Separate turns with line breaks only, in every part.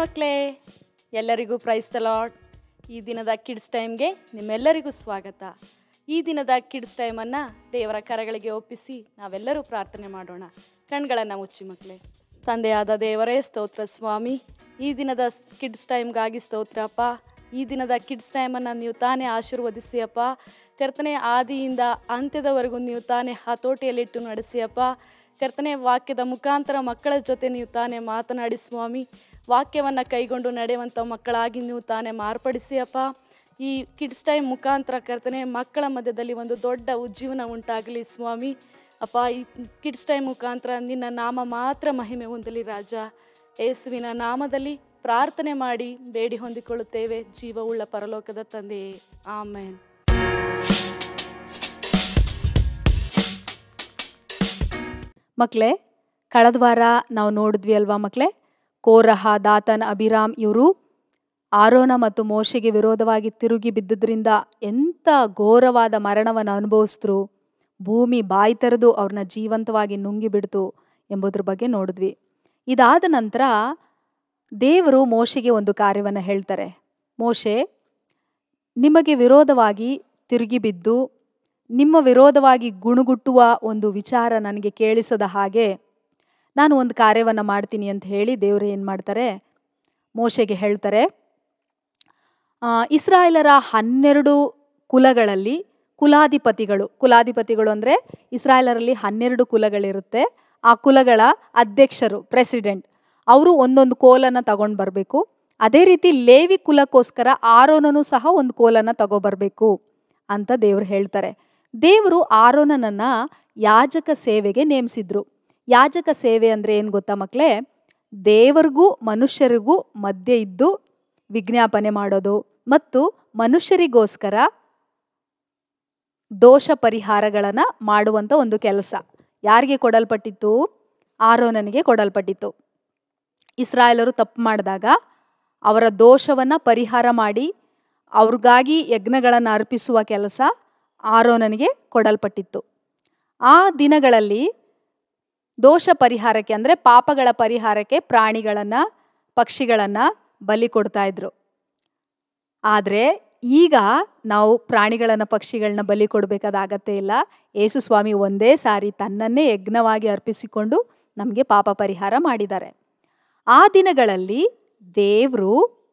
ಮಕ್ಕಳೇ ಎಲ್ಲರಿಗೂ praise the lord ಈ ದಿನದ ಕಿಡ್ಸ್ ಟೈಮ್ಗೆ ನಿಮ್ಮೆಲ್ಲರಿಗೂ ಸ್ವಾಗತ ಈ ದಿನದ ಕಿಡ್ಸ್ ಟೈಮನ್ನು ದೇವರ ಕರಗಳಿಗೆ ಒಪ್ಪಿಸಿ ನಾವೆಲ್ಲರೂ ಪ್ರಾರ್ಥನೆ ಮಾಡೋಣ ಕಣ್ಗಳನ್ನು ಮುಚ್ಚಿ ಮಕ್ಕಳೇ ತಂದೆಯಾದ ದೇವರೇ ಸ್ತೋತ್ರ ಸ್ವಾಮಿ ಈ ದಿನದ ಕಿಡ್ಸ್ ಟೈಮ್ಗಾಗಿ ಸ್ತೋತ್ರಪ್ಪ ಈ ದಿನದ ಕಿಡ್ಸ್ ಟೈಮನ್ನು ನೀವು ತಾನೇ ಆಶೀರ್ವದಿಸಿ ಅಪ್ಪ ಕರ್ತನೆ ಆದಿಯಿಂದ ಅಂತ್ಯದವರೆಗೂ ನೀವು ತಾನೇ ಹತೋಟಿಯಲ್ಲಿಟ್ಟು ನಡೆಸಿಯಪ್ಪ ಕರ್ತನೆ ವಾಕ್ಯದ ಮುಖಾಂತರ ಮಕ್ಕಳ ಜೊತೆ ನೀವು ತಾನೇ ಮಾತನಾಡಿ ಸ್ವಾಮಿ ವಾಕ್ಯವನ್ನು ಕೈಗೊಂಡು ನಡೆಯುವಂಥ ಮಕ್ಕಳಾಗಿ ನೀವು ತಾನೇ ಮಾರ್ಪಡಿಸಿ ಅಪ್ಪ ಈ ಕಿಡ್ಸ್ ಟೈಮ್ ಮುಖಾಂತರ ಕರ್ತನೆ ಮಕ್ಕಳ ಮಧ್ಯದಲ್ಲಿ ಒಂದು ದೊಡ್ಡ ಉಜ್ಜೀವನ ಉಂಟಾಗಲಿ ಸ್ವಾಮಿ ಅಪ್ಪ ಈ ಕಿಡ್ಸ್ ಟೈಮ್ ಮುಖಾಂತರ ನಿನ್ನ ನಾಮ ಮಾತ್ರ ಮಹಿಮೆ ಹೊಂದಲಿ ರಾಜ ಯೇಸುವಿನ ನಾಮದಲ್ಲಿ ಪ್ರಾರ್ಥನೆ ಮಾಡಿ ಬೇಡಿ ಹೊಂದಿಕೊಳ್ಳುತ್ತೇವೆ ಜೀವವುಳ್ಳ ಪರಲೋಕದ ತಂದೆಯೇ ಆಮೇನ್
ಮಕ್ಕಳೇ ಕಳೆದ ವಾರ ನಾವು ನೋಡಿದ್ವಿ ಅಲ್ವಾ ಮಕ್ಕಳೇ ಕೋರಹ ದಾತನ್ ಅಭಿರಾಮ್ ಇವರು ಆರೋನ ಮತ್ತು ಮೋಶೆಗೆ ವಿರೋಧವಾಗಿ ತಿರುಗಿ ಬಿದ್ದಿದ್ರಿಂದ ಎಂಥ ಘೋರವಾದ ಮರಣವನ್ನು ಅನುಭವಿಸಿದ್ರು ಭೂಮಿ ಬಾಯಿ ತೆರೆದು ಅವ್ರನ್ನ ಜೀವಂತವಾಗಿ ನುಂಗಿ ಬಿಡ್ತು ಎಂಬುದ್ರ ಬಗ್ಗೆ ನೋಡಿದ್ವಿ ಇದಾದ ನಂತರ ದೇವರು ಮೋಶೆಗೆ ಒಂದು ಕಾರ್ಯವನ್ನು ಹೇಳ್ತಾರೆ ಮೋಶೆ ನಿಮಗೆ ವಿರೋಧವಾಗಿ ತಿರುಗಿ ಬಿದ್ದು ನಿಮ್ಮ ವಿರೋಧವಾಗಿ ಗುಣಗುಟ್ಟುವ ಒಂದು ವಿಚಾರ ನನಗೆ ಕೇಳಿಸದ ಹಾಗೆ ನಾನು ಒಂದು ಕಾರ್ಯವನ್ನು ಮಾಡ್ತೀನಿ ಅಂತ ಹೇಳಿ ದೇವರು ಏನು ಮಾಡ್ತಾರೆ ಮೋಶೆಗೆ ಹೇಳ್ತಾರೆ ಆ, ಇಸ್ರಾಯೇಲರ ಹನ್ನೆರಡು ಕುಲಗಳಲ್ಲಿ ಕುಲಾಧಿಪತಿಗಳು ಕುಲಾಧಿಪತಿಗಳು ಅಂದರೆ ಇಸ್ರಾಯೇಲರಲ್ಲಿ ಹನ್ನೆರಡು ಕುಲಗಳಿರುತ್ತೆ ಆ ಕುಲಗಳ ಅಧ್ಯಕ್ಷರು ಪ್ರೆಸಿಡೆಂಟ್ ಅವರು ಒಂದೊಂದು ಕೋಲನ್ನು ತಗೊಂಡು ಬರಬೇಕು ಅದೇ ರೀತಿ ಲೇವಿ ಕುಲಕ್ಕೋಸ್ಕರ ಆರೋನನು ಸಹ ಒಂದು ಕೋಲನ್ನು ತಗೊಬರ್ಬೇಕು ಅಂತ ದೇವರು ಹೇಳ್ತಾರೆ ದೇವರು ಆರೋನನನ್ನ ಯಾಜಕ ಸೇವೆಗೆ ನೇಮಿಸಿದ್ರು ಯಾಜಕ ಸೇವೆ ಅಂದರೆ ಏನು ಗೊತ್ತಾ ಮಕ್ಕಳೇ ದೇವರಿಗೂ ಮನುಷ್ಯರಿಗೂ ಮಧ್ಯೆ ಇದ್ದು ವಿಜ್ಞಾಪನೆ ಮಾಡೋದು ಮತ್ತು ಮನುಷ್ಯರಿಗೋಸ್ಕರ ದೋಷ ಪರಿಹಾರಗಳನ್ನು ಮಾಡುವಂಥ ಒಂದು ಕೆಲಸ ಯಾರಿಗೆ ಕೊಡಲ್ಪಟ್ಟಿತ್ತು ಆರೋನನಿಗೆ ಕೊಡಲ್ಪಟ್ಟಿತ್ತು ಇಸ್ರಾಯೇಲರು ತಪ್ಪು ಮಾಡಿದಾಗ ಅವರ ದೋಷವನ್ನು ಪರಿಹಾರ ಮಾಡಿ ಅವ್ರಿಗಾಗಿ ಯಜ್ಞಗಳನ್ನು ಅರ್ಪಿಸುವ ಕೆಲಸ ಆರೋನನಿಗೆ ಕೊಡಲ್ಪಟ್ಟಿತ್ತು ಆ ದಿನಗಳಲ್ಲಿ ದೋಷ ಪರಿಹಾರಕ್ಕೆ ಅಂದರೆ ಪಾಪಗಳ ಪರಿಹಾರಕ್ಕೆ ಪ್ರಾಣಿಗಳನ್ನು ಪಕ್ಷಿಗಳನ್ನು ಬಲಿ ಕೊಡ್ತಾ ಇದ್ರು ಆದರೆ ಈಗ ನಾವು ಪ್ರಾಣಿಗಳನ್ನು ಪಕ್ಷಿಗಳನ್ನ ಬಲಿ ಕೊಡಬೇಕಾದ ಅಗತ್ಯ ಇಲ್ಲ ಯೇಸು ಸ್ವಾಮಿ ಒಂದೇ ಸಾರಿ ತನ್ನನ್ನೇ ಯಜ್ಞವಾಗಿ ಅರ್ಪಿಸಿಕೊಂಡು ನಮಗೆ ಪಾಪ ಪರಿಹಾರ ಮಾಡಿದ್ದಾರೆ ಆ ದಿನಗಳಲ್ಲಿ ದೇವರು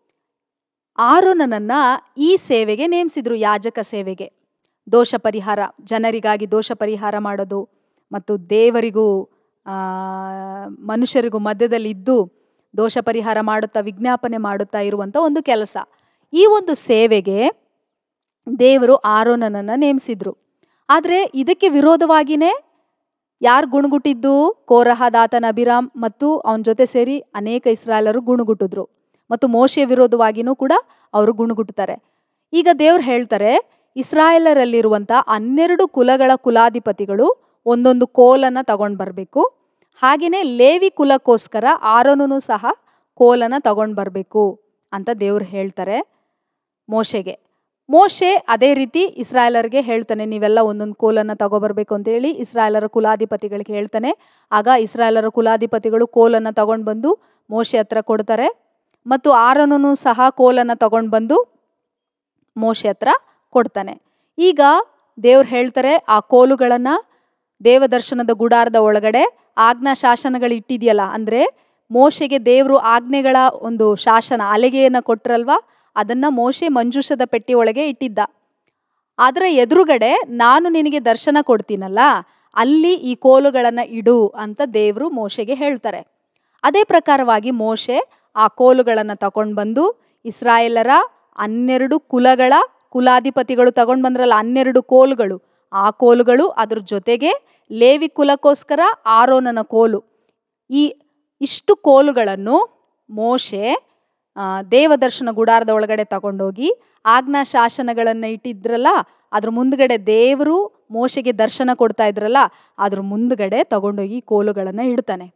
ಆರೋನನನ್ನ ಈ ಸೇವೆಗೆ ನೇಮಿಸಿದ್ರು ಯಾಜಕ ಸೇವೆಗೆ ದೋಷ ಪರಿಹಾರ ಜನರಿಗಾಗಿ ದೋಷ ಪರಿಹಾರ ಮಾಡೋದು ಮತ್ತು ದೇವರಿಗೂ ಆ, ಮನುಷ್ಯರಿಗೂ ಮಧ್ಯದಲ್ಲಿ ಇದ್ದು ದೋಷ ಪರಿಹಾರ ಮಾಡುತ್ತಾ ವಿಜ್ಞಾಪನೆ ಮಾಡುತ್ತಾ ಇರುವಂಥ ಒಂದು ಕೆಲಸ ಈ ಒಂದು ಸೇವೆಗೆ ದೇವರು ಆರೋನನನ್ನು ನೇಮಿಸಿದ್ರು ಆದರೆ ಇದಕ್ಕೆ ವಿರೋಧವಾಗಿಯೇ ಯಾರು ಗುಣಗುಟ್ಟಿದ್ದು ಕೋರಹ ದಾತನ ಅಭಿರಾಮ್ ಮತ್ತು ಅವನ ಜೊತೆ ಸೇರಿ ಅನೇಕ ಇಸ್ರಾಯೇಲರು ಗುಣಗುಟ್ಟಿದ್ರು ಮತ್ತು ಮೋಶೆಯ ವಿರೋಧವಾಗಿಯೂ ಕೂಡ ಅವರು ಗುಣಗುಟ್ಟುತ್ತಾರೆ ಈಗ ದೇವ್ರು ಹೇಳ್ತಾರೆ ಇಸ್ರಾಯೇಲರಲ್ಲಿರುವಂಥ ಹನ್ನೆರಡು ಕುಲಗಳ ಕುಲಾಧಿಪತಿಗಳು ಒಂದೊಂದು ಕೋಲನ್ನು ತಗೊಂಡು ಬರಬೇಕು ಹಾಗೆಯೇ ಲೇವಿ ಕುಲಕ್ಕೋಸ್ಕರ ಆರೋನೂ ಸಹ ಕೋಲನ್ನು ತಗೊಂಡು ಬರಬೇಕು ಅಂತ ದೇವ್ರು ಹೇಳ್ತಾರೆ ಮೋಶೆಗೆ ಮೋಶೆ ಅದೇ ರೀತಿ ಇಸ್ರಾಯೇಲರಿಗೆ ಹೇಳ್ತಾನೆ ನೀವೆಲ್ಲ ಒಂದೊಂದು ಕೋಲನ್ನು ತಗೊಬರ್ಬೇಕು ಅಂತೇಳಿ ಇಸ್ರಾಯೇಲರ ಕುಲಾಧಿಪತಿಗಳಿಗೆ ಹೇಳ್ತಾನೆ ಆಗ ಇಸ್ರಾಯೇಲರ ಕುಲಾಧಿಪತಿಗಳು ಕೋಲನ್ನು ತಗೊಂಡು ಬಂದು ಮೋಶೆ ಹತ್ರ ಕೊಡ್ತಾರೆ ಮತ್ತು ಆರೋನೂ ಸಹ ಕೋಲನ್ನು ತಗೊಂಡು ಬಂದು ಮೋಶೆ ಹತ್ರ ಕೊಡ್ತಾನೆ ಈಗ ದೇವ್ರು ಹೇಳ್ತಾರೆ ಆ ಕೋಲುಗಳನ್ನು ದೇವದರ್ಶನದ ಗುಡಾರದ ಒಳಗಡೆ ಆಜ್ಞಾ ಶಾಸನಗಳು ಇಟ್ಟಿದೆಯಲ್ಲ ಅಂದರೆ ಮೋಶೆಗೆ ದೇವರು ಆಜ್ಞೆಗಳ ಒಂದು ಶಾಸನ ಅಲೆಗೆಯನ್ನು ಕೊಟ್ರಲ್ವಾ ಅದನ್ನು ಮೋಶೆ ಮಂಜೂಷದ ಪೆಟ್ಟಿ ಒಳಗೆ ಇಟ್ಟಿದ್ದ ಅದರ ಎದುರುಗಡೆ ನಾನು ನಿನಗೆ ದರ್ಶನ ಕೊಡ್ತೀನಲ್ಲ ಅಲ್ಲಿ ಈ ಕೋಲುಗಳನ್ನು ಇಡು ಅಂತ ದೇವರು ಮೋಶೆಗೆ ಹೇಳ್ತಾರೆ ಅದೇ ಪ್ರಕಾರವಾಗಿ ಮೋಶೆ ಆ ಕೋಲುಗಳನ್ನು ತಗೊಂಡು ಬಂದು ಇಸ್ರಾಯೇಲರ ಹನ್ನೆರಡು ಕುಲಗಳ ಕುಲಾಧಿಪತಿಗಳು ತಗೊಂಡು ಬಂದ್ರಲ್ಲ ಹನ್ನೆರಡು ಕೋಲುಗಳು ಆ ಕೋಲುಗಳು ಅದ್ರ ಜೊತೆಗೆ ಲೇವಿ ಕುಲಕ್ಕೋಸ್ಕರ ಆರೋನನ ಕೋಲು ಈ ಇಷ್ಟು ಕೋಲುಗಳನ್ನು ಮೋಶೆ ಆ, ದೇವದರ್ಶನ ಗುಡಾರದ ಒಳಗಡೆ ತಗೊಂಡೋಗಿ ಆಜ್ಞಾ ಶಾಸನಗಳನ್ನು ಇಟ್ಟಿದ್ರಲ್ಲ ಅದ್ರ ಮುಂದ್ಗಡೆ ದೇವರು ಮೋಶೆಗೆ ದರ್ಶನ ಕೊಡ್ತಾ ಇದ್ರಲ್ಲ ಅದ್ರ ಮುಂದ್ಗಡೆ ತಗೊಂಡೋಗಿ ಕೋಲುಗಳನ್ನು ಇಡ್ತಾನೆ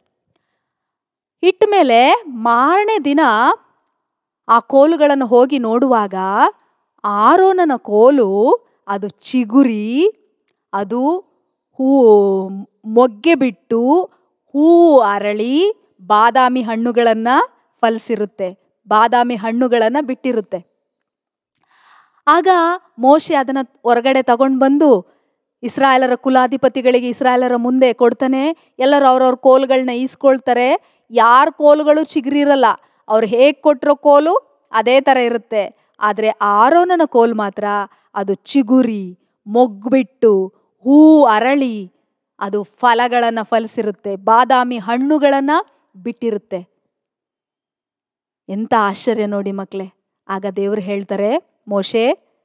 ಇಟ್ಟ ಮೇಲೆ ಮಾರನೇ ದಿನ ಆ ಕೋಲುಗಳನ್ನು ಹೋಗಿ ನೋಡುವಾಗ ಆರೋನನ ಕೋಲು ಅದು ಚಿಗುರಿ ಅದು ಹೂವು ಮೊಗ್ಗೆ ಬಿಟ್ಟು ಹೂವು ಅರಳಿ ಬಾದಾಮಿ ಹಣ್ಣುಗಳನ್ನು ಫಲಿಸಿರುತ್ತೆ ಬಾದಾಮಿ ಹಣ್ಣುಗಳನ್ನು ಬಿಟ್ಟಿರುತ್ತೆ ಆಗ ಮೋಶೆ ಅದನ್ನು ಹೊರಗಡೆ ತಗೊಂಡು ಬಂದು ಇಸ್ರಾಯೇಲರ ಕುಲಾಧಿಪತಿಗಳಿಗೆ ಇಸ್ರಾಯೇಲರ ಮುಂದೆ ಕೊಡ್ತಾನೆ ಎಲ್ಲರೂ ಅವ್ರವ್ರ ಕೋಲ್ಗಳನ್ನ ಈಸ್ಕೊಳ್ತಾರೆ ಯಾರ ಕೋಲುಗಳು ಚಿಗುರಿರಲ್ಲ ಅವ್ರು ಹೇಗೆ ಕೊಟ್ಟಿರೋ ಕೋಲು ಅದೇ ಥರ ಇರುತ್ತೆ ಆದರೆ ಆರೋನನ ಕೋಲ್ ಮಾತ್ರ ಅದು ಚಿಗುರಿ ಮೊಗ್ಬಿಟ್ಟು ಹೂ ಅರಳಿ ಅದು ಫಲಗಳನ್ನು ಫಲಿಸಿರುತ್ತೆ ಬಾದಾಮಿ ಹಣ್ಣುಗಳನ್ನು ಬಿಟ್ಟಿರುತ್ತೆ ಎಂಥ ಆಶ್ಚರ್ಯ ನೋಡಿ ಮಕ್ಕಳೇ ಆಗ ದೇವರು ಹೇಳ್ತಾರೆ ಮೋಶೆ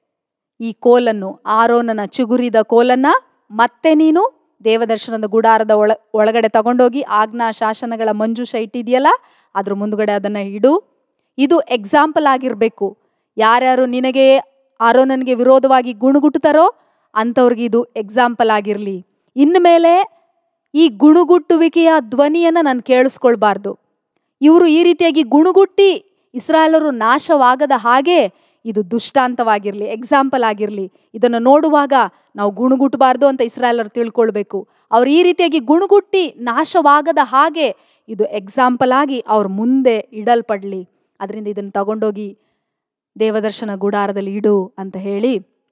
ಈ ಕೋಲನ್ನು ಆರೋನನ ಚಿಗುರಿದ ಕೋಲನ್ನ ಮತ್ತೆ ನೀನು ದೇವದರ್ಶನದ ಗುಡಾರದ ಒಳ ಒಳಗಡೆ ತಗೊಂಡೋಗಿ ಆಜ್ಞಾ ಶಾಸನಗಳ ಮಂಜೂಷ ಇಟ್ಟಿದೆಯಲ್ಲ ಅದ್ರ ಮುಂದ್ಗಡೆ ಅದನ್ನು ಇಡು ಇದು ಎಕ್ಸಾಂಪಲ್ ಆಗಿರಬೇಕು ಯಾರ್ಯಾರು ನಿನಗೆ ಆರೋನನಿಗೆ ವಿರೋಧವಾಗಿ ಗುಣಗುಟ್ಟುತ್ತಾರೋ ಅಂಥವ್ರಿಗೆ ಇದು ಎಕ್ಸಾಂಪಲ್ ಆಗಿರಲಿ ಇನ್ಮೇಲೆ ಈ ಗುಣಗುಟ್ಟುವಿಕೆಯ ಧ್ವನಿಯನ್ನು ನಾನು ಕೇಳಿಸ್ಕೊಳ್ಬಾರ್ದು ಇವರು ಈ ರೀತಿಯಾಗಿ ಗುಣಗುಟ್ಟಿ ಇಸ್ರಾಯೇಲರು ನಾಶವಾಗದ ಹಾಗೆ ಇದು ದುಷ್ಟಾಂತವಾಗಿರಲಿ ಎಕ್ಸಾಂಪಲ್ ಆಗಿರಲಿ ಇದನ್ನು ನೋಡುವಾಗ ನಾವು ಗುಣಗುಟ್ಟಬಾರ್ದು ಅಂತ ಇಸ್ರಾಯೇಲರು ತಿಳ್ಕೊಳ್ಬೇಕು ಅವ್ರು ಈ ರೀತಿಯಾಗಿ ಗುಣಗುಟ್ಟಿ ನಾಶವಾಗದ ಹಾಗೆ ಇದು ಎಕ್ಸಾಂಪಲ್ ಆಗಿ ಅವ್ರ ಮುಂದೆ ಇಡಲ್ಪಡಲಿ ಅದರಿಂದ ಇದನ್ನು ತಗೊಂಡೋಗಿ ದೇವದರ್ಶನ ಗುಡಾರದಲ್ಲಿ ಇಡು ಅಂತ ಹೇಳಿ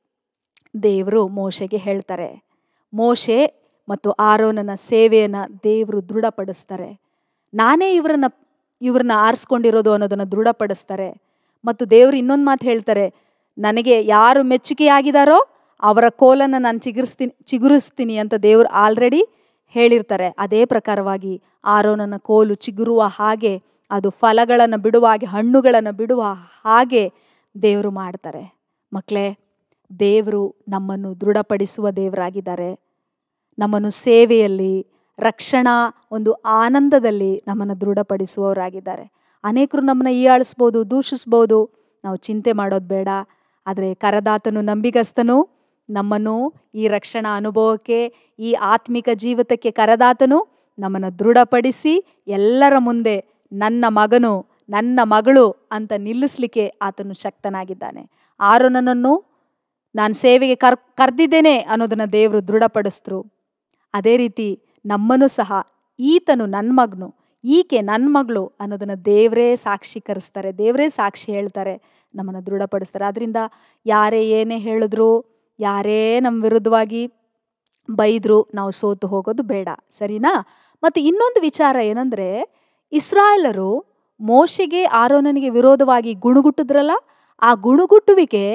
ದೇವರು ಮೋಶೆಗೆ ಹೇಳ್ತಾರೆ ಮೋಶೆ ಮತ್ತು ಆರೋನನ ಸೇವೆಯನ್ನು ದೇವರು ದೃಢಪಡಿಸ್ತಾರೆ ನಾನೇ ಇವರನ್ನ ಇವ್ರನ್ನ ಆರಿಸ್ಕೊಂಡಿರೋದು ಅನ್ನೋದನ್ನು ದೃಢಪಡಿಸ್ತಾರೆ ಮತ್ತು ದೇವರು ಇನ್ನೊಂದು ಮಾತು ಹೇಳ್ತಾರೆ ನನಗೆ ಯಾರು ಮೆಚ್ಚುಗೆಯಾಗಿದ್ದಾರೋ ಅವರ ಕೋಲನ್ನು ನಾನು ಚಿಗುರಿಸ್ತೀನಿ ಚಿಗುರಿಸ್ತೀನಿ ಅಂತ ದೇವರು ಆಲ್ರೆಡಿ ಹೇಳಿರ್ತಾರೆ ಅದೇ ಪ್ರಕಾರವಾಗಿ ಆರೋನನ ಕೋಲು ಚಿಗುರುವ ಹಾಗೆ ಅದು ಫಲಗಳನ್ನು ಬಿಡುವ ಹಾಗೆ ಹಣ್ಣುಗಳನ್ನು ಬಿಡುವ ಹಾಗೆ ದೇವರು ಮಾಡ್ತಾರೆ ಮಕ್ಕಳೇ ದೇವರು ನಮ್ಮನ್ನು ದೃಢಪಡಿಸುವ ದೇವರಾಗಿದ್ದಾರೆ ನಮ್ಮನ್ನು ಸೇವೆಯಲ್ಲಿ ರಕ್ಷಣಾ ಒಂದು ಆನಂದದಲ್ಲಿ ನಮ್ಮನ್ನು ದೃಢಪಡಿಸುವವರಾಗಿದ್ದಾರೆ ಅನೇಕರು ನಮ್ಮನ್ನು ಹೀಯಾಳಿಸ್ಬೋದು ದೂಷಿಸ್ಬೋದು ನಾವು ಚಿಂತೆ ಮಾಡೋದು ಬೇಡ ಆದರೆ ಕರದಾತನು ನಂಬಿಗಸ್ತನು ನಮ್ಮನ್ನು ಈ ರಕ್ಷಣಾ ಅನುಭವಕ್ಕೆ ಈ ಆತ್ಮಿಕ ಜೀವಿತಕ್ಕೆ ಕರದಾತನು ನಮ್ಮನ್ನು ದೃಢಪಡಿಸಿ ಎಲ್ಲರ ಮುಂದೆ ನನ್ನ ಮಗನು ನನ್ನ ಮಗಳು ಅಂತ ನಿಲ್ಲಿಸ್ಲಿಕ್ಕೆ ಆತನು ಶಕ್ತನಾಗಿದ್ದಾನೆ ಆರೋನನನ್ನು ನಾನು ಸೇವೆಗೆ ಕರ್ ಕರೆದಿದ್ದೇನೆ ಅನ್ನೋದನ್ನು ದೇವರು ದೃಢಪಡಿಸಿದ್ರು ಅದೇ ರೀತಿ ನಮ್ಮನ್ನು ಸಹ ಈತನು ನನ್ನ ಮಗನು ಈಕೆ ನನ್ನ ಮಗಳು ಅನ್ನೋದನ್ನು ದೇವರೇ ಸಾಕ್ಷೀಕರಿಸ್ತಾರೆ ದೇವರೇ ಸಾಕ್ಷಿ ಹೇಳ್ತಾರೆ ನಮ್ಮನ್ನು ದೃಢಪಡಿಸ್ತಾರೆ ಅದರಿಂದ ಯಾರೇ ಏನೇ ಹೇಳಿದ್ರು ಯಾರೇ ನಮ್ಮ ವಿರುದ್ಧವಾಗಿ ಬೈದ್ರು ನಾವು ಸೋತು ಹೋಗೋದು ಬೇಡ ಸರಿನಾ ಮತ್ತು ಇನ್ನೊಂದು ವಿಚಾರ ಏನಂದರೆ ಇಸ್ರಾಯೇಲರು ಮೋಶೆಗೆ ಆರೋನನಿಗೆ ವಿರೋಧವಾಗಿ ಗುಣಗುಟ್ಟಿದ್ರಲ್ಲ ಆ ಗುಣಗುಟ್ಟುವಿಕೆ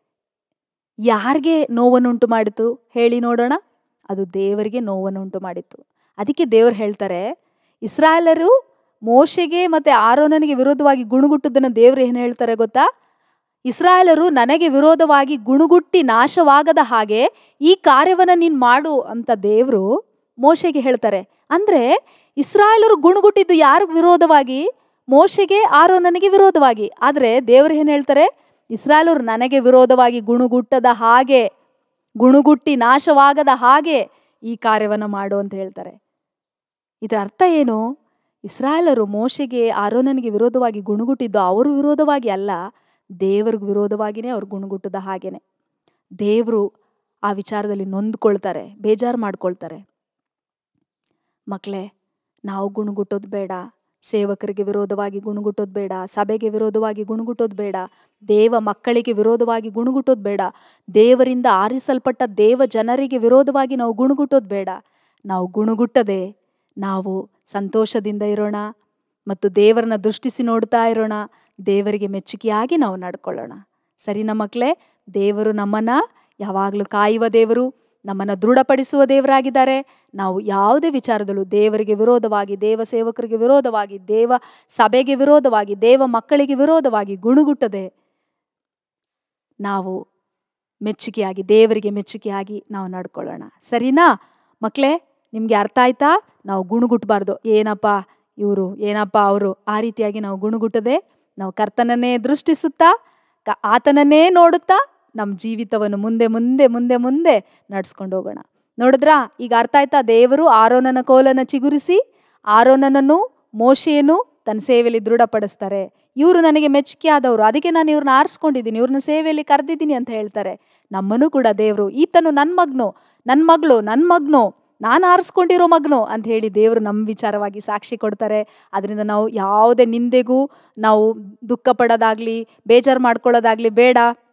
ಯಾರಿಗೆ ನೋವನ್ನುಂಟು ಮಾಡಿತು ಹೇಳಿ ನೋಡೋಣ ಅದು ದೇವರಿಗೆ ನೋವನ್ನುಂಟು ಮಾಡಿತ್ತು ಅದಕ್ಕೆ ದೇವರು ಹೇಳ್ತಾರೆ ಇಸ್ರಾಯೇಲರು ಮೋಶೆಗೆ ಮತ್ತು ಆರೋನನಿಗೆ ವಿರೋಧವಾಗಿ ಗುಣಗುಟ್ಟದನ್ನು ದೇವರು ಏನು ಹೇಳ್ತಾರೆ ಗೊತ್ತಾ ಇಸ್ರಾಯೇಲರು ನನಗೆ ವಿರೋಧವಾಗಿ ಗುಣಗುಟ್ಟಿ ನಾಶವಾಗದ ಹಾಗೆ ಈ ಕಾರ್ಯವನ್ನು ನೀನು ಮಾಡು ಅಂತ ದೇವರು ಮೋಶೆಗೆ ಹೇಳ್ತಾರೆ ಅಂದರೆ ಇಸ್ರಾಯೇಲರು ಗುಣಗುಟ್ಟಿದ್ದು ಯಾರ ವಿರೋಧವಾಗಿ ಮೋಶೆಗೆ ಆರೋನನಿಗೆ ವಿರೋಧವಾಗಿ ಆದರೆ ದೇವರು ಏನು ಹೇಳ್ತಾರೆ ಇಸ್ರಾಯೇಲರು ನನಗೆ ವಿರೋಧವಾಗಿ ಗುಣಗುಟ್ಟದ ಹಾಗೆ ಗುಣಗುಟ್ಟಿ ನಾಶವಾಗದ ಹಾಗೆ ಈ ಕಾರ್ಯವನ್ನು ಮಾಡು ಅಂತ ಹೇಳ್ತಾರೆ ಇದರ ಅರ್ಥ ಏನು ಇಸ್ರಾಯೇಲರು ಮೋಶೆಗೆ ಆರೋನನಿಗೆ ವಿರೋಧವಾಗಿ ಗುಣಗುಟ್ಟಿದ್ದು ಅವ್ರ ವಿರೋಧವಾಗಿ ಅಲ್ಲ ದೇವ್ರಿಗೆ ವಿರೋಧವಾಗಿಯೇ ಅವ್ರು ಗುಣಗುಟ್ಟದ ಹಾಗೇನೆ ದೇವರು ಆ ವಿಚಾರದಲ್ಲಿ ನೊಂದ್ಕೊಳ್ತಾರೆ ಬೇಜಾರು ಮಾಡ್ಕೊಳ್ತಾರೆ ಮಕ್ಕಳೇ ನಾವು ಗುಣಗುಟ್ಟೋದು ಬೇಡ ಸೇವಕರಿಗೆ ವಿರೋಧವಾಗಿ ಗುಣಗುಟ್ಟೋದು ಬೇಡ ಸಭೆಗೆ ವಿರೋಧವಾಗಿ ಗುಣಗುಟ್ಟೋದು ಬೇಡ ದೇವ ಮಕ್ಕಳಿಗೆ ವಿರೋಧವಾಗಿ ಗುಣಗುಟ್ಟೋದು ಬೇಡ ದೇವರಿಂದ ಆರಿಸಲ್ಪಟ್ಟ ದೇವ ಜನರಿಗೆ ವಿರೋಧವಾಗಿ ನಾವು ಗುಣಗುಟ್ಟೋದು ಬೇಡ ನಾವು ಗುಣಗುಟ್ಟದೆ ನಾವು ಸಂತೋಷದಿಂದ ಇರೋಣ ಮತ್ತು ದೇವರನ್ನ ದೃಷ್ಟಿಸಿ ನೋಡ್ತಾ ಇರೋಣ ದೇವರಿಗೆ ಮೆಚ್ಚುಗೆಯಾಗಿ ನಾವು ನಡ್ಕೊಳ್ಳೋಣ ಸರಿನಾ ಮಕ್ಕಳೇ ದೇವರು ನಮ್ಮನ್ನು ಯಾವಾಗಲೂ ಕಾಯುವ ದೇವರು ನಮ್ಮನ್ನು ದೃಢಪಡಿಸುವ ದೇವರಾಗಿದ್ದಾರೆ ನಾವು ಯಾವುದೇ ವಿಚಾರದಲ್ಲೂ ದೇವರಿಗೆ ವಿರೋಧವಾಗಿ ದೇವ ಸೇವಕರಿಗೆ ವಿರೋಧವಾಗಿ ದೇವ ಸಭೆಗೆ ವಿರೋಧವಾಗಿ ದೇವ ಮಕ್ಕಳಿಗೆ ವಿರೋಧವಾಗಿ ಗುಣಗುಟ್ಟದೆ ನಾವು ಮೆಚ್ಚುಗೆಯಾಗಿ ದೇವರಿಗೆ ಮೆಚ್ಚುಗೆಯಾಗಿ ನಾವು ನಡ್ಕೊಳ್ಳೋಣ ಸರಿನಾ ಮಕ್ಕಳೇ ನಿಮಗೆ ಅರ್ಥ ಆಯ್ತಾ ನಾವು ಗುಣಗುಟ್ಟಬಾರ್ದು ಏನಪ್ಪ ಇವರು ಏನಪ್ಪ ಅವರು ಆ ರೀತಿಯಾಗಿ ನಾವು ಗುಣಗುಟ್ಟದೆ ನಾವು ಕರ್ತನನ್ನೇ ದೃಷ್ಟಿಸುತ್ತಾ ಕ ಆತನನ್ನೇ ನೋಡುತ್ತಾ ನಮ್ಮ ಜೀವಿತವನ್ನು ಮುಂದೆ ಮುಂದೆ ಮುಂದೆ ಮುಂದೆ ನಡ್ಸ್ಕೊಂಡು ಹೋಗೋಣ ನೋಡಿದ್ರಾ ಈಗ ಅರ್ಥ ಆಯ್ತಾ ದೇವರು ಆರೋನನ ಕೋಲನ್ನು ಚಿಗುರಿಸಿ ಆರೋನನನ್ನು ಮೋಶೆಯನ್ನು ತನ್ನ ಸೇವೆಯಲ್ಲಿ ದೃಢಪಡಿಸ್ತಾರೆ ಇವರು ನನಗೆ ಮೆಚ್ಚುಗೆ ಆದವರು ಅದಕ್ಕೆ ನಾನು ಇವ್ರನ್ನ ಆರಿಸ್ಕೊಂಡಿದ್ದೀನಿ ಇವ್ರನ್ನ ಸೇವೆಯಲ್ಲಿ ಕರೆದಿದ್ದೀನಿ ಅಂತ ಹೇಳ್ತಾರೆ ನಮ್ಮನ್ನು ಕೂಡ ದೇವರು ಈತನು ನನ್ನ ಮಗನು ನನ್ನ ಮಗಳು ನನ್ನ ಮಗನು ನಾನು ಆರಿಸ್ಕೊಂಡಿರೋ ಮಗನು ಅಂತ ಹೇಳಿ ದೇವರು ನಮ್ಮ ವಿಚಾರವಾಗಿ ಸಾಕ್ಷಿ ಕೊಡ್ತಾರೆ ಅದರಿಂದ ನಾವು ಯಾವುದೇ ನಿಂದೆಗೂ ನಾವು ದುಃಖ ಪಡೋದಾಗಲಿ ಬೇಜಾರು ಮಾಡ್ಕೊಳ್ಳೋದಾಗಲಿ ಬೇಡ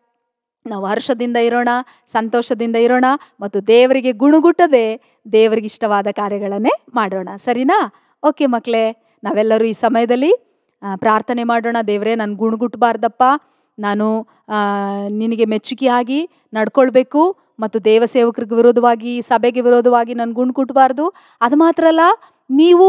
ನಾವು ಹರ್ಷದಿಂದ ಇರೋಣ ಸಂತೋಷದಿಂದ ಇರೋಣ ಮತ್ತು ದೇವರಿಗೆ ಗುಣಗುಟ್ಟದೆ ದೇವರಿಗೆ ಇಷ್ಟವಾದ ಕಾರ್ಯಗಳನ್ನೇ ಮಾಡೋಣ ಸರಿನಾ ಓಕೆ ಮಕ್ಕಳೇ ನಾವೆಲ್ಲರೂ ಈ ಸಮಯದಲ್ಲಿ ಆ, ಪ್ರಾರ್ಥನೆ ಮಾಡೋಣ ದೇವರೇ ನಾನು ಗುಣಗುಟ್ಟಬಾರ್ದಪ್ಪ ನಾನು ಆ, ನಿನಗೆ ಮೆಚ್ಚುಗೆಯಾಗಿ ನಡ್ಕೊಳ್ಬೇಕು ಮತ್ತು ದೇವ ಸೇವಕರಿಗೆ ವಿರೋಧವಾಗಿ ಸಭೆಗೆ ವಿರೋಧವಾಗಿ ನಾನು ಗುಣಗುಟ್ಟಬಾರ್ದು ಅದು ಮಾತ್ರ ಅಲ್ಲ ನೀವು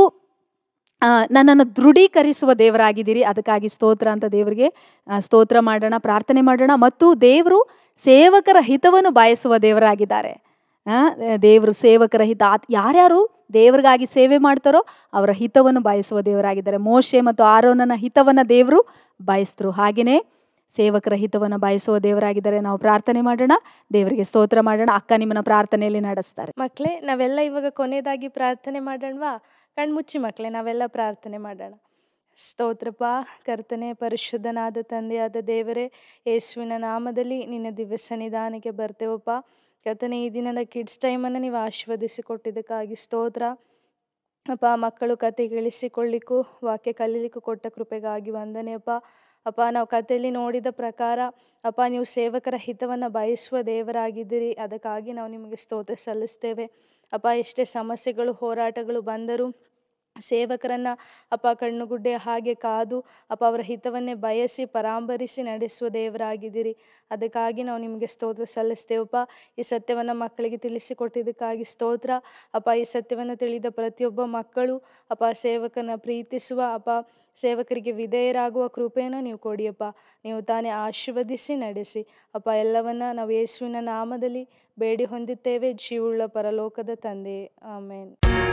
ಆ, ನನ್ನನ್ನು ದೃಢೀಕರಿಸುವ ದೇವರಾಗಿದ್ದೀರಿ ಅದಕ್ಕಾಗಿ ಸ್ತೋತ್ರ ಅಂತ ದೇವರಿಗೆ ಆ, ಸ್ತೋತ್ರ ಮಾಡೋಣ ಪ್ರಾರ್ಥನೆ ಮಾಡೋಣ ಮತ್ತು ದೇವರು ಸೇವಕರ ಹಿತವನ್ನು ಬಯಸುವ ದೇವರಾಗಿದ್ದಾರೆ ಆ, ದೇವರು ಸೇವಕರ ಹಿತ ಆತ್- ಯಾರ್ಯಾರು ದೇವರಿಗಾಗಿ ಸೇವೆ ಮಾಡ್ತಾರೋ ಅವರ ಹಿತವನ್ನು ಬಯಸುವ ದೇವರಾಗಿದ್ದಾರೆ ಮೋಶೆ ಮತ್ತು ಆರೋನನ ಹಿತವನ್ನು ದೇವರು ಬಯಸಿದ್ರು ಹಾಗೆಯೇ ಸೇವಕರ ಹಿತವನ್ನು ಬಯಸುವ ದೇವರಾಗಿದ್ದಾರೆ ನಾವು ಪ್ರಾರ್ಥನೆ ಮಾಡೋಣ ದೇವರಿಗೆ ಸ್ತೋತ್ರ ಮಾಡೋಣ ಅಕ್ಕ ನಿಮ್ಮನ್ನ ಪ್ರಾರ್ಥನೆಯಲ್ಲಿ ನಡೆಸ್ತಾರೆ
ಮಕ್ಕಳೇ ನಾವೆಲ್ಲ ಇವಾಗ ಕೊನೆಯದಾಗಿ ಪ್ರಾರ್ಥನೆ ಮಾಡೋಣವಾ ಕಣ್ಮುಚ್ಚಿ ಮಕ್ಕಳೇ ನಾವೆಲ್ಲ ಪ್ರಾರ್ಥನೆ ಮಾಡೋಣ ಸ್ತೋತ್ರಪ್ಪ ಕರ್ತನೆ ಪರಿಶುದ್ಧನಾದ ತಂದೆಯಾದ ದೇವರೇ ಯೇಸುವಿನ ನಾಮದಲ್ಲಿ ನಿನ್ನ ದಿವ್ಯ ಸನ್ನಿಧಾನಕ್ಕೆ ಬರ್ತೇವಪ್ಪ ಕರ್ತನೆ ಈ ದಿನದ ಕಿಡ್ಸ್ ಟೈಮನ್ನು ನೀವು ಆಶೀರ್ವದಿಸಿ ಕೊಟ್ಟಿದ್ದಕ್ಕಾಗಿ ಸ್ತೋತ್ರ ಅಪ್ಪ ಮಕ್ಕಳು ಕತೆ ಕೇಳಿಸಿಕೊಳ್ಳಿಕ್ಕೂ ವಾಕ್ಯ ಕಲೀಲಿಕ್ಕೂ ಕೊಟ್ಟ ಕೃಪೆಗಾಗಿ ವಂದನೆಯಪ್ಪ ಅಪ್ಪ ನಾವು ಕಥೆಯಲ್ಲಿ ನೋಡಿದ ಪ್ರಕಾರ ಅಪ್ಪ ನೀವು ಸೇವಕರ ಹಿತವನ್ನು ಬಯಸುವ ದೇವರಾಗಿದ್ದೀರಿ ಅದಕ್ಕಾಗಿ ನಾವು ನಿಮಗೆ ಸ್ತೋತ್ರ ಸಲ್ಲಿಸ್ತೇವೆ ಅಪ್ಪ ಎಷ್ಟೇ ಸಮಸ್ಯೆಗಳು ಹೋರಾಟಗಳು ಬಂದರೂ ಸೇವಕರನ್ನು ಅಪ್ಪ ಕಣ್ಣುಗುಡ್ಡೆ ಹಾಗೆ ಕಾದು ಅಪ್ಪ ಅವರ ಹಿತವನ್ನೇ ಬಯಸಿ ಪರಾಂಬರಿಸಿ ನಡೆಸುವ ದೇವರಾಗಿದ್ದೀರಿ ಅದಕ್ಕಾಗಿ ನಾವು ನಿಮಗೆ ಸ್ತೋತ್ರ ಸಲ್ಲಿಸ್ತೇವಪ್ಪ ಈ ಸತ್ಯವನ್ನು ಮಕ್ಕಳಿಗೆ ತಿಳಿಸಿಕೊಟ್ಟಿದ್ದಕ್ಕಾಗಿ ಸ್ತೋತ್ರ ಅಪ್ಪ ಈ ಸತ್ಯವನ್ನು ತಿಳಿದ ಪ್ರತಿಯೊಬ್ಬ ಮಕ್ಕಳು ಅಪ್ಪ ಸೇವಕನ ಪ್ರೀತಿಸುವ ಅಪ್ಪ ಸೇವಕರಿಗೆ ವಿಧೇಯರಾಗುವ ಕೃಪೆಯನ್ನು ನೀವು ಕೊಡಿಯಪ್ಪ ನೀವು ತಾನೇ ಆಶೀರ್ವದಿಸಿ ನಡೆಸಿ ಅಪ್ಪ ಎಲ್ಲವನ್ನ ನಾವು ಯೇಸುವಿನ ನಾಮದಲ್ಲಿ ಬೇಡಿ ಹೊಂದುತ್ತೇವೆ ಜೀವುಳ್ಳ ಪರಲೋಕದ ತಂದೆ ಆಮೇನ್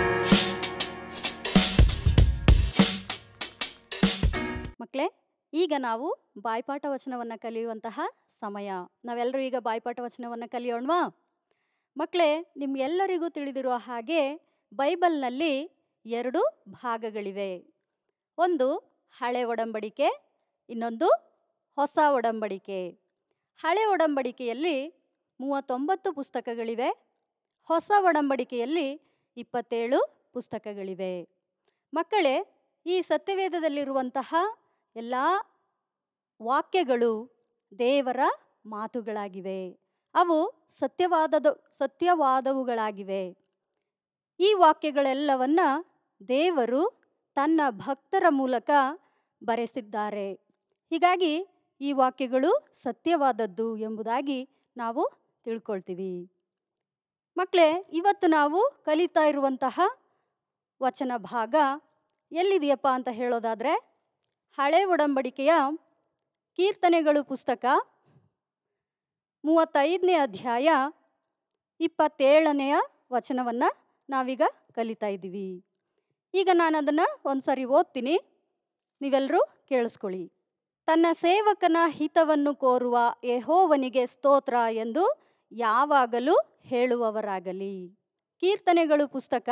ಮಕ್ಕಳೇ ಈಗ ನಾವು ಬಾಯ್ಪಾಠ ವಚನವನ್ನು ಕಲಿಯುವಂತಹ ಸಮಯ ನಾವೆಲ್ಲರೂ ಈಗ ಬಾಯ್ಪಾಠ ವಚನವನ್ನು ಕಲಿಯೋಣವಾ ಮಕ್ಕಳೇ ನಿಮ್ಗೆಲ್ಲರಿಗೂ ತಿಳಿದಿರುವ ಹಾಗೆ ಬೈಬಲ್ನಲ್ಲಿ ಎರಡು ಭಾಗಗಳಿವೆ ಒಂದು ಹಳೆ ಒಡಂಬಡಿಕೆ ಇನ್ನೊಂದು ಹೊಸ ಒಡಂಬಡಿಕೆ ಹಳೆ ಒಡಂಬಡಿಕೆಯಲ್ಲಿ ಮೂವತ್ತೊಂಬತ್ತು ಪುಸ್ತಕಗಳಿವೆ ಹೊಸ ಒಡಂಬಡಿಕೆಯಲ್ಲಿ ಇಪ್ಪತ್ತೇಳು ಪುಸ್ತಕಗಳಿವೆ ಮಕ್ಕಳೇ ಈ ಸತ್ಯವೇದದಲ್ಲಿರುವಂತಹ ಎಲ್ಲ ವಾಕ್ಯಗಳು ದೇವರ ಮಾತುಗಳಾಗಿವೆ ಅವು ಸತ್ಯವಾದದ ಸತ್ಯವಾದವುಗಳಾಗಿವೆ ಈ ವಾಕ್ಯಗಳೆಲ್ಲವನ್ನ ದೇವರು ತನ್ನ ಭಕ್ತರ ಮೂಲಕ ಬರೆಸಿದ್ದಾರೆ ಹೀಗಾಗಿ ಈ ವಾಕ್ಯಗಳು ಸತ್ಯವಾದದ್ದು ಎಂಬುದಾಗಿ ನಾವು ತಿಳ್ಕೊಳ್ತೀವಿ ಮಕ್ಕಳೇ ಇವತ್ತು ನಾವು ಕಲಿತಾ ಇರುವಂತಹ ವಚನ ಭಾಗ ಎಲ್ಲಿದೆಯಪ್ಪ ಅಂತ ಹೇಳೋದಾದರೆ ಹಳೆ ಒಡಂಬಡಿಕೆಯ ಕೀರ್ತನೆಗಳು ಪುಸ್ತಕ ಮೂವತ್ತೈದನೇ ಅಧ್ಯಾಯ ಇಪ್ಪತ್ತೇಳನೆಯ ವಚನವನ್ನು ನಾವೀಗ ಕಲಿತಾ ಇದ್ದೀವಿ ಈಗ ನಾನು ಅದನ್ನು ಒಂದು ಸರಿ ಓದ್ತೀನಿ ನೀವೆಲ್ಲರೂ ಕೇಳಿಸ್ಕೊಳ್ಳಿ ತನ್ನ ಸೇವಕನ ಹಿತವನ್ನು ಕೋರುವ ಯೆಹೋವನಿಗೆ ಸ್ತೋತ್ರ ಎಂದು ಯಾವಾಗಲೂ ಹೇಳುವವರಾಗಲಿ ಕೀರ್ತನೆಗಳು ಪುಸ್ತಕ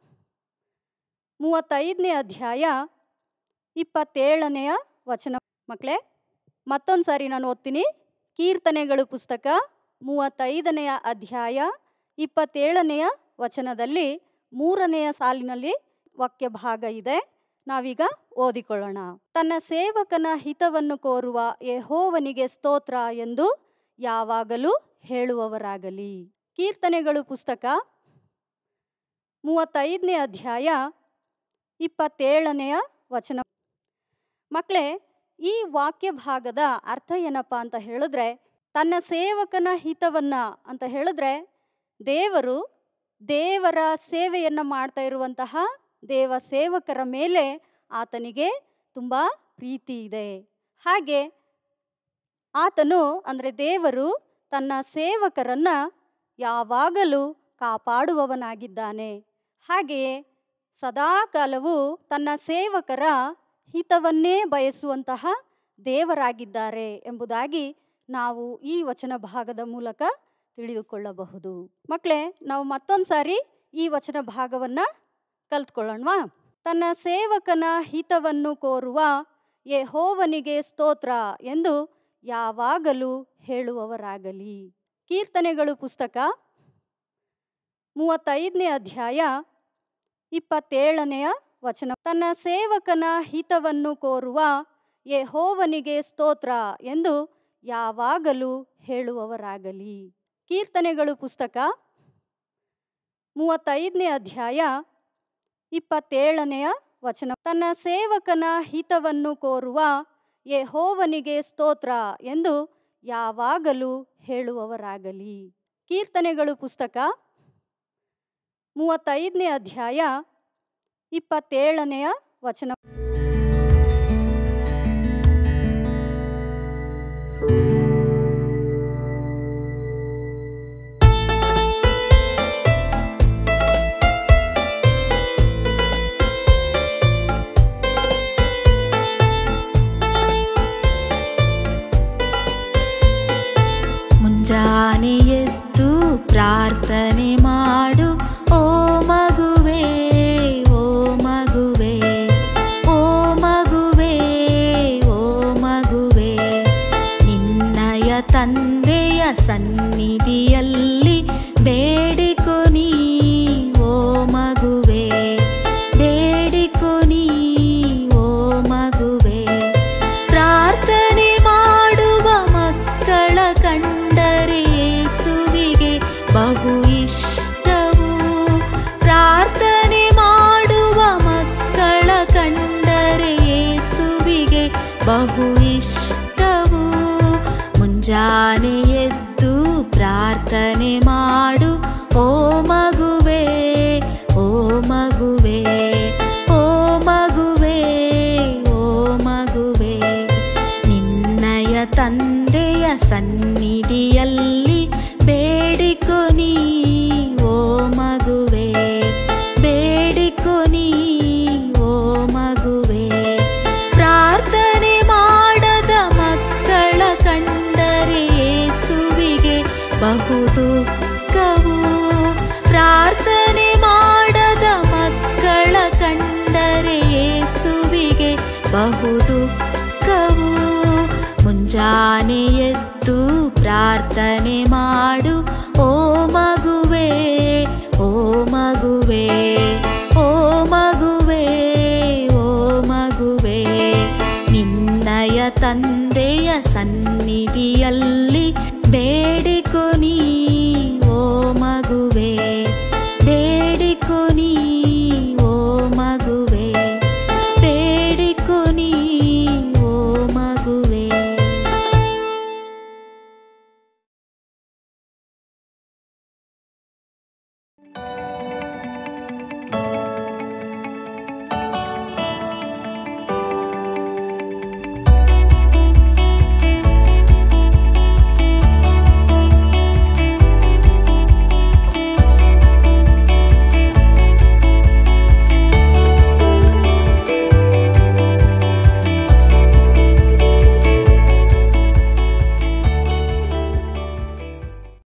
ಮೂವತ್ತೈದನೇ ಅಧ್ಯಾಯ ಇಪ್ಪತ್ತೇಳನೆಯ ವಚನ ಮಕ್ಕಳೇ ಮತ್ತೊಂದು ಸಾರಿ ನಾನು ಓದ್ತೀನಿ ಕೀರ್ತನೆಗಳು ಪುಸ್ತಕ ಮೂವತ್ತೈದನೆಯ ಅಧ್ಯಾಯ ಇಪ್ಪತ್ತೇಳನೆಯ ವಚನದಲ್ಲಿ ಮೂರನೆಯ ಸಾಲಿನಲ್ಲಿ ವಾಕ್ಯ ಭಾಗ ಇದೆ ನಾವೀಗ ಓದಿಕೊಳ್ಳೋಣ ತನ್ನ ಸೇವಕನ ಹಿತವನ್ನು ಕೋರುವ ಯೆಹೋವನಿಗೆ ಸ್ತೋತ್ರ ಎಂದು ಯಾವಾಗಲೂ ಹೇಳುವವರಾಗಲಿ ಕೀರ್ತನೆಗಳು ಪುಸ್ತಕ ಮೂವತ್ತೈದನೇ ಅಧ್ಯಾಯ ಇಪ್ಪತ್ತೇಳನೆಯ ವಚನ ಮಕ್ಕಳೇ ಈ ವಾಕ್ಯ ಭಾಗದ ಅರ್ಥ ಏನಪ್ಪ ಅಂತ ಹೇಳಿದ್ರೆ ತನ್ನ ಸೇವಕನ ಹಿತವನ್ನ ಅಂತ ಹೇಳಿದ್ರೆ ದೇವರು ದೇವರ ಸೇವೆಯನ್ನು ಮಾಡ್ತಾ ಇರುವಂತಹ ದೇವ ಸೇವಕರ ಮೇಲೆ ಆತನಿಗೆ ತುಂಬ ಪ್ರೀತಿ ಇದೆ ಹಾಗೆ ಆತನು ಅಂದರೆ ದೇವರು ತನ್ನ ಸೇವಕರನ್ನ ಯಾವಾಗಲೂ ಕಾಪಾಡುವವನಾಗಿದ್ದಾನೆ ಹಾಗೆಯೇ ಸದಾಕಾಲವೂ ತನ್ನ ಸೇವಕರ ಹಿತವನ್ನೇ ಬಯಸುವಂತಹ ದೇವರಾಗಿದ್ದಾರೆ ಎಂಬುದಾಗಿ ನಾವು ಈ ವಚನ ಭಾಗದ ಮೂಲಕ ತಿಳಿದುಕೊಳ್ಳಬಹುದು ಮಕ್ಕಳೇ ನಾವು ಮತ್ತೊಂದು ಸಾರಿ ಈ ವಚನ ಭಾಗವನ್ನು ಕಲ್ತ್ಕೊಳ್ಳೋಣವಾ ತನ್ನ ಸೇವಕನ ಹಿತವನ್ನು ಕೋರುವ ಯೆಹೋವನಿಗೆ ಸ್ತೋತ್ರ ಎಂದು ಯಾವಾಗಲೂ ಹೇಳುವವರಾಗಲಿ ಕೀರ್ತನೆಗಳು ಪುಸ್ತಕ ಮೂವತ್ತೈದನೇ ಅಧ್ಯಾಯ ಇಪ್ಪತ್ತೇಳನೆಯ ವಚನ ತನ್ನ ಸೇವಕನ ಹಿತವನ್ನು ಕೋರುವ ಯೆಹೋವನಿಗೆ ಸ್ತೋತ್ರ ಎಂದು ಯಾವಾಗಲೂ ಹೇಳುವವರಾಗಲಿ ಕೀರ್ತನೆಗಳು ಪುಸ್ತಕ ಮೂವತ್ತೈದನೇ ಅಧ್ಯಾಯ ಇಪ್ಪತ್ತೇಳನೆಯ ವಚನ ತನ್ನ ಸೇವಕನ ಹಿತವನ್ನು ಕೋರುವ ಯೆಹೋವನಿಗೆ ಸ್ತೋತ್ರ ಎಂದು ಯಾವಾಗಲೂ ಹೇಳುವವರಾಗಲಿ ಕೀರ್ತನೆಗಳು ಪುಸ್ತಕ ಮೂವತ್ತೈದನೇ ಅಧ್ಯಾಯ ಇಪ್ಪತ್ತೇಳನೆಯ ವಚನ
ಮುಂಜಾನೆ ಎದ್ದು ಪ್ರಾರ್ಥನೆ ಮಾಡು ಓ ಮಗುವೇ ಓ ಮಗುವೇ ಓ ಮಗುವೇ ಓ ಮಗುವೇ ನಿನ್ನಯ ತಂದೆಯ ಸನ್ನಿಧಿಯಲ್ಲಿ ಬೇಡಿಕೊ ನೀ ಓ ಮಗುವೇ ಬೇಡಿಕೊ ನೀ ಓ ಮಗುವೇ ಪ್ರಾರ್ಥನೆ ಮಾಡುವ ಮಕ್ಕಳ ಕಂಡರೆ ಯೇಸುವಿಗೆ ಬಹು ಇಷ್ಟವು ಪ್ರಾರ್ಥನೆ ಮಾಡುವ ಮಕ್ಕಳ ಕಂಡರೆ ಯೇಸುವಿಗೆ ಬಹು ಇಷ್ಟವು ಮುಂಜಾನೆ ಎದ್ದು ಪ್ರಾರ್ಥನೆ ಮಾಡು ಓ ಮಗುವೇ ಓ ಮಗುವೇ ಓ ಮಗುವೇ ಓ ಮಗುವೇ ನಿನ್ನಯ ತಂದೆಯ ಸನ್ನಿಧಿಯಲ್ಲಿ ಬೇಡಿಕೊ ನೀ ಓ ಮಗುವೇ ಬೇಡಿಕೊ ನೀ ಓ ಮಗುವೇ ಪ್ರಾರ್ಥನೆ ಮಾಡದ ಮಕ್ಕಳ ಕಂಡರೆ ಯೇಸುವಿಗೆ ಬಹು ದುಃಖವು ಪ್ರಾರ್ಥನೆ ಮಾಡದ ಮಕ್ಕಳ ಕಂಡರೆ ಯೇಸುವಿಗೆ ಬಹು ದುಃಖವು ಮುಂಜಾನೆ ಎದ್ದು ಪ್ರಾರ್ಥನೆ ಮಾಡು ಓ ಮಗುವೇ ಓ ಮಗುವೇ ಓ ಮಗುವೇ ಓ ಮಗುವೇ ನಿನ್ನಯ ತಂದೆಯ ಸನ್ನಿಧಿಯಲ್ಲಿ ಬೇಡಿಕೊ ನೀ ಓ ಮಗುವೇ ಬೇಡಿಕೊ ನೀ ಓ ಮಗುವೇ ಬೇಡಿಕೊ ನೀ ಓ ಮಗುವೇ
ಿ